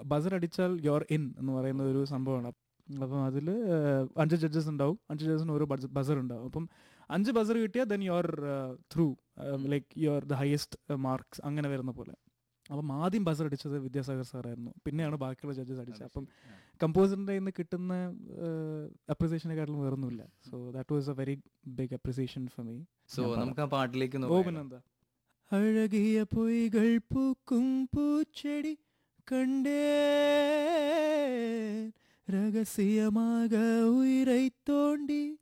Buzzer അടിച്ചാൽ your in എന്ന് പറയുന്ന ഒരു സംഭവമാണ് അപ്പം അതിൽ അഞ്ച് ജഡ്ജസ് ഉണ്ടാവും അഞ്ച് ജഡ്ജസിന് ഓരോ ബസർ ഉണ്ടാവും അപ്പം അഞ്ച് ബസർ കിട്ടിയാൽ then your through like your the highest marks അങ്ങനെ വരുന്ന പോലെ അപ്പം ആദ്യം ബസർ അടിച്ചത് വിദ്യാസാഗർ സാറായിരുന്നു പിന്നെയാണ് ബാക്കിയുള്ള ജഡ്ജസ് അടിച്ചത് അപ്പം കമ്പോസറിൻ്റെ നിന്ന് കിട്ടുന്ന അപ്രിസിയേഷനെക്കാട്ടിലും വേറൊന്നുമില്ല so that was a very big appreciation for me so നമുക്ക് ആ പാട്ടിലേക്ക് ഒന്ന് ഓ പോയാലോ? പിന്നെന്താ അഴകിയ പൊയ്കൾ പൂക്കും പൂച്ചെടി കണ്ടേ രഹസ്യமாக உயிரை தோண்டி